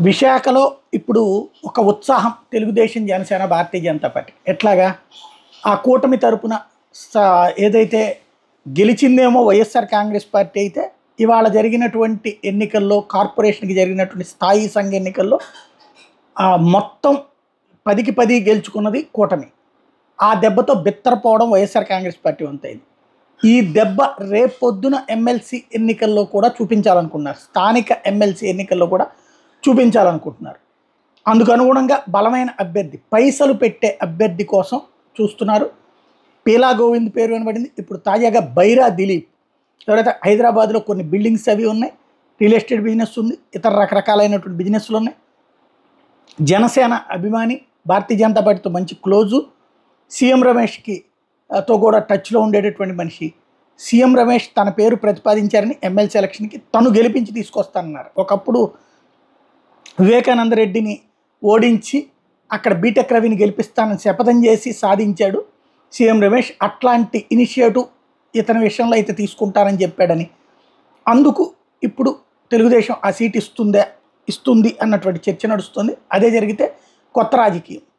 విశాఖలో ఇప్పుడు ఒక ఉత్సాహం తెలుగుదేశం జనసేన భారతీయ జనతా పార్టీ ఎట్లాగా ఆ కూటమి తరపున స- ఏదైతే గెలిచిందేమో వైఎస్ఆర్ కాంగ్రెస్ పార్టీ అయితే ఇవాళ జరిగినటువంటి ఎన్నికల్లో కార్పొరేషన్కి జరిగినటువంటి స్థాయి సంఘ ఎన్నికల్లో ఆ మొత్తం పదికి పది గెలుచుకున్నది కూటమి ఆ దెబ్బతో బిత్తరపోవడం వైఎస్ఆర్ కాంగ్రెస్ పార్టీ వంతైంది ఈ దెబ్బ రేపొద్దున ఎమ్మెల్సీ ఎన్నికల్లో కూడా చూపించాలనుకున్నారు స్థానిక ఎమ్మెల్సీ ఎన్నికల్లో కూడా చూపించాలనుకుంటున్నారు అందుకు అనుగుణంగా బలమైన అభ్యర్థి పైసలు పెట్టే అభ్యర్థి కోసం చూస్తున్నారు పీలా గోవింద్ పేరు వినబడింది ఇప్పుడు తాజాగా బైరా దిలీప్ ఎవరైతే హైదరాబాద్లో కొన్ని బిల్డింగ్స్ అవి ఉన్నాయి రియల్ ఎస్టేట్ బిజినెస్ ఉంది ఇతర రకరకాలైనటువంటి బిజినెస్లు ఉన్నాయి జనసేన అభిమాని భారతీయ జనతా పార్టీతో మంచి క్లోజు సీఎం రమేష్కి ఆ, తో కూడా టచ్లో ఉండేటటువంటి మనిషి సీఎం రమేష్ తన పేరు ప్రతిపాదించారని ఎమ్మెల్సీ ఎలక్షన్కి తను గెలిపించి తీసుకొస్తానన్నారు ఒకప్పుడు వివేకానంద రెడ్డిని ఓడించి అక్కడ బీటెక్ రవిని గెలిపిస్తానని శపథం చేసి సాధించాడు సీఎం రమేష్ అట్లాంటి ఇనిషియేటివ్ ఇతని విషయంలో అయితే తీసుకుంటారని చెప్పాడని అందుకు ఇప్పుడు తెలుగుదేశం ఆ సీట్ ఇస్తుందా ఇస్తుంది అన్నటువంటి చర్చ నడుస్తుంది అదే జరిగితే కొత్త రాజకీయం